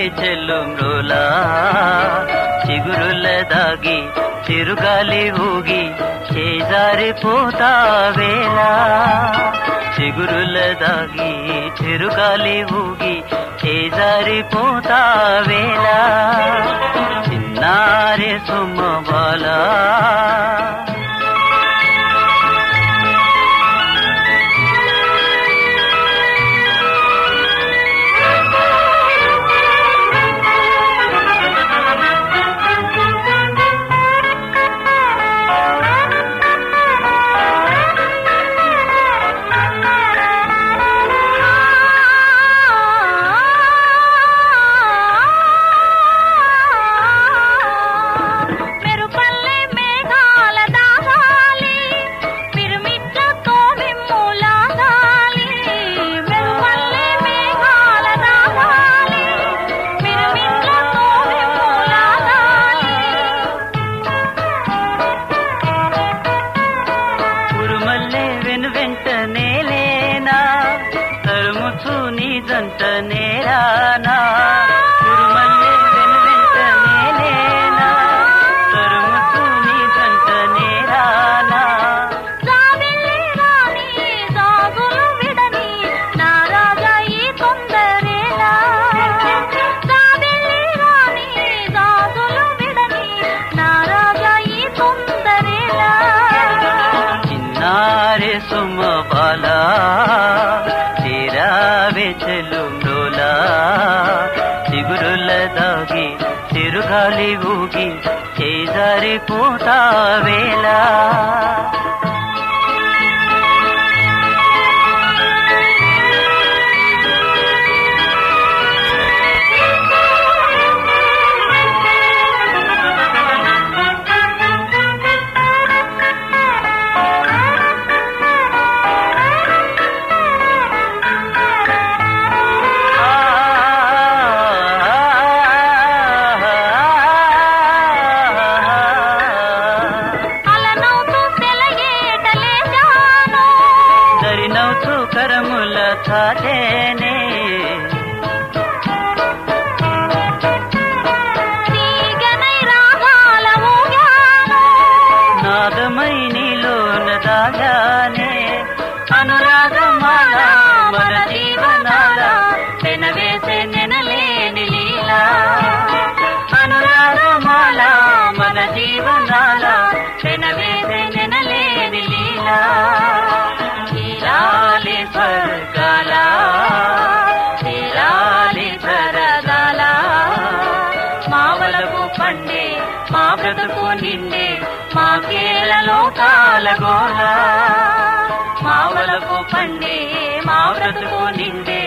చెల్లు మ్రోలా చిగురుల దాగి చిరుగాలి ఊగి చేజారిపోతావేలా చిగురుల దాగి చిరుగాలి ఊగి చేజారిపోతావేలా చిన్నారే సుమ్మబాలా మెరుపల్లె మేఘాల దాగాలి పిరమిడ్లతో మిమ్ములాగాలి మెరుపల్లె మేఘాల దాగాలి పిరమిడ్లతో మిమ్ములాగాలి ఉరుమల్లే వెను వెంటనే లేనా తరుముచు నీ జంట నేరానా ఉరుమల్లే వెను వెంటనే లేనా తరుముచు నీ జంట నేరానా జాబిల్లి రాణి జాగులు విడని నా రాజా ఈ తొందరేలా జాబిల్లి రాణి జాగులు విడని నా రాజా ఈ తొందరేలా చిన్నారే సుమ బాలా తీరావే చెల్లు మ్రోలా చిగురుల దాగి చిరుగాలి ఊగి చేజారిపోతావేలా అలనవుతూ సెలయేటలేశాను దరినవుతూ కరముల చాటేనే తీగనై రాగాల ఊగాను నాదమై నీలోన దాగానే అనురాగమాల మన జీవనాల పెనవేసే నెనలేని లీలా అనురాగమాల మన జీవనాల పెనవేసే నెనలేని లీలా చీరాలి స్వర్గాల చీరాలి సరదాల మావలకు పండే మా బ్రతుకు నిండే మా కేరళలో కాలగోల మావలకు పండే మా బ్రతుకు నిండే